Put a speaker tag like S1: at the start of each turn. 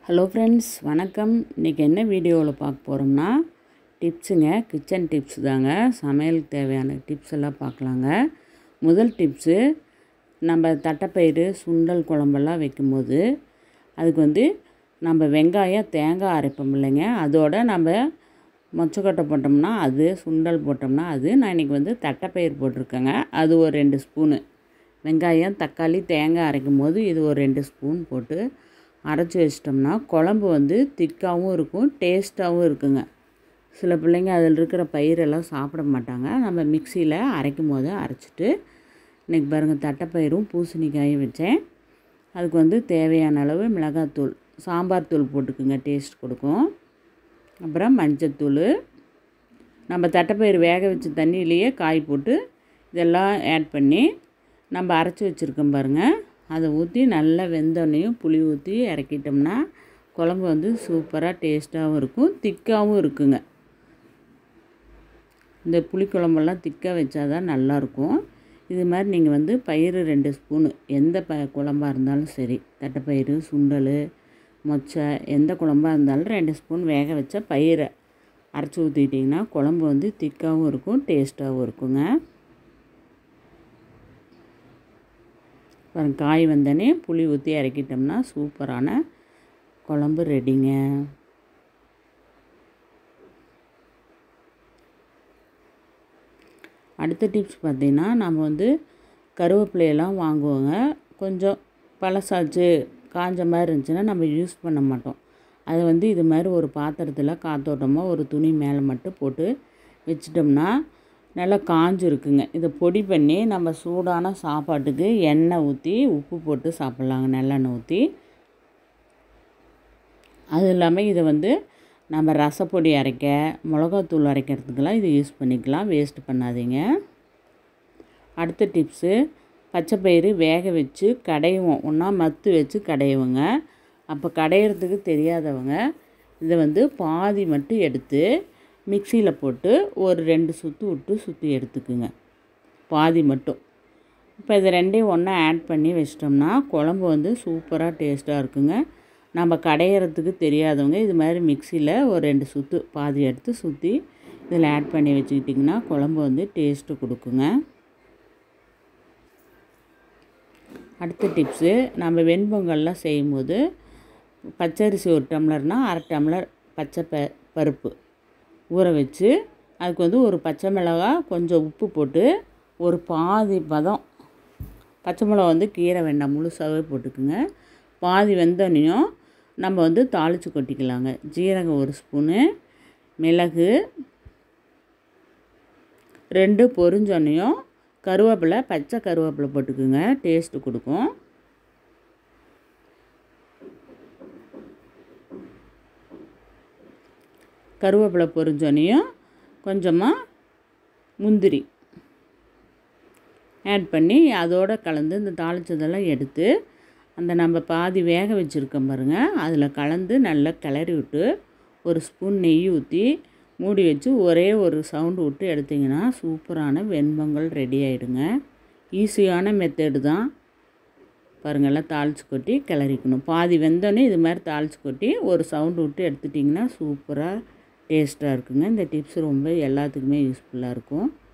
S1: hello friends வணக்கம் இன்றைக்கி என்ன வீடியோவில் பார்க்க போகிறோம்னா டிப்ஸுங்க கிச்சன் டிப்ஸ் தாங்க சமையலுக்கு தேவையான டிப்ஸ் எல்லாம் பார்க்கலாங்க முதல் டிப்ஸு நம்ம தட்டைப்பயிறு சுண்டல் குழம்பெல்லாம் வைக்கும்போது அதுக்கு வந்து நம்ம வெங்காயம் தேங்காய் அரைப்போம் இல்லைங்க அதோட நம்ம மொச்சக்கொட்டை போட்டோம்னா அது சுண்டல் போட்டோம்னா அது நான் இன்றைக்கி வந்து தட்டைப்பயிறு போட்டிருக்கேங்க அது ஒரு ரெண்டு ஸ்பூனு வெங்காயம் தக்காளி தேங்காய் அரைக்கும் போது இது ஒரு ரெண்டு ஸ்பூன் போட்டு அரைச்சி வச்சிட்டோம்னா குழம்பு வந்து திக்காகவும் இருக்கும் டேஸ்ட்டாகவும் இருக்குங்க சில பிள்ளைங்க அதில் இருக்கிற பயிரெல்லாம் சாப்பிட மாட்டாங்க நம்ம மிக்சியில் அரைக்கும் போது அரைச்சிட்டு இன்றைக்கி பாருங்கள் தட்டைப்பயிரும் பூசணிக்காயும் வச்சேன் அதுக்கு வந்து தேவையான அளவு மிளகாத்தூள் சாம்பார் தூள் போட்டுக்குங்க டேஸ்ட் கொடுக்கும் அப்புறம் மஞ்சத்தூள் நம்ம தட்டைப்பயிறு வேக வச்ச தண்ணியிலேயே காய் போட்டு இதெல்லாம் ஆட் பண்ணி நம்ம அரைச்சி வச்சுருக்கோம் பாருங்கள் அதை ஊற்றி நல்லா வெந்தோன்னையும் புளி ஊற்றி இறக்கிட்டோம்னா குழம்பு வந்து சூப்பராக டேஸ்ட்டாகவும் இருக்கும் திக்காகவும் இருக்குங்க இந்த புளிக்குழம்பெல்லாம் திக்காக வச்சா தான் நல்லாயிருக்கும் இது மாதிரி நீங்கள் வந்து பயிறு ரெண்டு ஸ்பூனு எந்த ப குழம்பாக இருந்தாலும் சரி தட்டைப்பயிறு சுண்டல் மொச்சை எந்த குழம்பாக இருந்தாலும் ரெண்டு ஸ்பூன் வேக வச்ச பயிரை அரைச்சி ஊற்றிக்கிட்டிங்கன்னா குழம்பு வந்து திக்காகவும் இருக்கும் டேஸ்ட்டாகவும் இருக்குங்க பாருங்க காய் வந்தோடனே புளி ஊற்றி இறக்கிட்டோம்னா சூப்பரான குழம்பு ரெடிங்க அடுத்த டிப்ஸ் பார்த்திங்கன்னா நம்ம வந்து கருவேப்பிலையெல்லாம் வாங்குவோங்க கொஞ்சம் பழசாச்சு காஞ்ச மாதிரி இருந்துச்சுன்னா நம்ம யூஸ் பண்ண மாட்டோம் அதை வந்து இது மாதிரி ஒரு பாத்திரத்தில் காத்தோட்டமாக ஒரு துணி மேலே மட்டும் போட்டு வச்சிட்டோம்னா நல்லா காஞ்சிருக்குங்க இதை பொடி பண்ணி நம்ம சூடான சாப்பாட்டுக்கு எண்ணெய் ஊற்றி உப்பு போட்டு சாப்பிட்லாங்க நல்லெண்ணெய் ஊற்றி அது இல்லாமல் இதை வந்து நம்ம ரசப்பொடி அரைக்க மிளகாத்தூள் அரைக்கிறதுக்கெல்லாம் இது யூஸ் பண்ணிக்கலாம் வேஸ்ட் பண்ணாதீங்க அடுத்த டிப்ஸு பச்சைப்பயிறு வேக வச்சு கடையுவோம் ஒன்றா மத்து வச்சு கடையுவோங்க அப்போ கடையிறதுக்கு தெரியாதவங்க இதை வந்து பாதி மட்டும் எடுத்து மிக்சியில் போட்டு ஒரு ரெண்டு சுற்று விட்டு சுற்றி எடுத்துக்குங்க பாதி மட்டும் இப்போ இது ரெண்டையும் ஒன்றா ஆட் பண்ணி வச்சிட்டோம்னா குழம்பு வந்து சூப்பராக டேஸ்ட்டாக இருக்குங்க நம்ம கடையிறதுக்கு தெரியாதவங்க இது மாதிரி மிக்சியில் ஒரு ரெண்டு சுற்று பாதி எடுத்து சுற்றி இதில் ஆட் பண்ணி வச்சுக்கிட்டிங்கன்னா குழம்பு வந்து டேஸ்ட்டு கொடுக்குங்க அடுத்த டிப்ஸு நம்ம வெண்பொங்கல்லாம் செய்யும்போது பச்சரிசி ஒரு டம்ளர்னால் அரை டம்ளர் பச்சை ப பருப்பு ஊற வச்சு அதுக்கு வந்து ஒரு பச்சை மிளகா கொஞ்சம் உப்பு போட்டு ஒரு பாதி பதம் பச்சை மிளகா வந்து கீரை வேண்டாம் முழுசாகவே போட்டுக்குங்க பாதி வெந்தோனையும் நம்ம வந்து தாளித்து கொட்டிக்கலாங்க ஜீரகம் ஒரு ஸ்பூனு மிளகு ரெண்டு பொரிஞ்சோன்னையும் கருவேப்பிலை பச்சை கருவேப்பிலை போட்டுக்குங்க டேஸ்ட்டு கொடுக்கும் கருவேப்பிலை பொரிஞ்சோனையும் கொஞ்சமாக முந்திரி ஆட் பண்ணி அதோடு கலந்து இந்த தாளித்ததெல்லாம் எடுத்து அந்த நம்ம பாதி வேக வச்சுருக்கோம் பாருங்கள் அதில் கலந்து நல்லா கிளறி விட்டு ஒரு ஸ்பூன் நெய் ஊற்றி மூடி வச்சு ஒரே ஒரு சவுண்டு விட்டு எடுத்திங்கன்னா சூப்பரான வெண்பொங்கல் ரெடி ஆகிடுங்க ஈஸியான மெத்தடு தான் பாருங்கள்லாம் தாளித்து கொட்டி கிளறிக்கணும் பாதி வெந்தோடனே இது மாதிரி தாளித்து கொட்டி ஒரு சவுண்டு விட்டு எடுத்துட்டிங்கன்னா சூப்பராக டேஸ்ட்டாக இருக்குங்க இந்த டிப்ஸ் ரொம்ப எல்லாத்துக்குமே யூஸ்ஃபுல்லாக இருக்கும்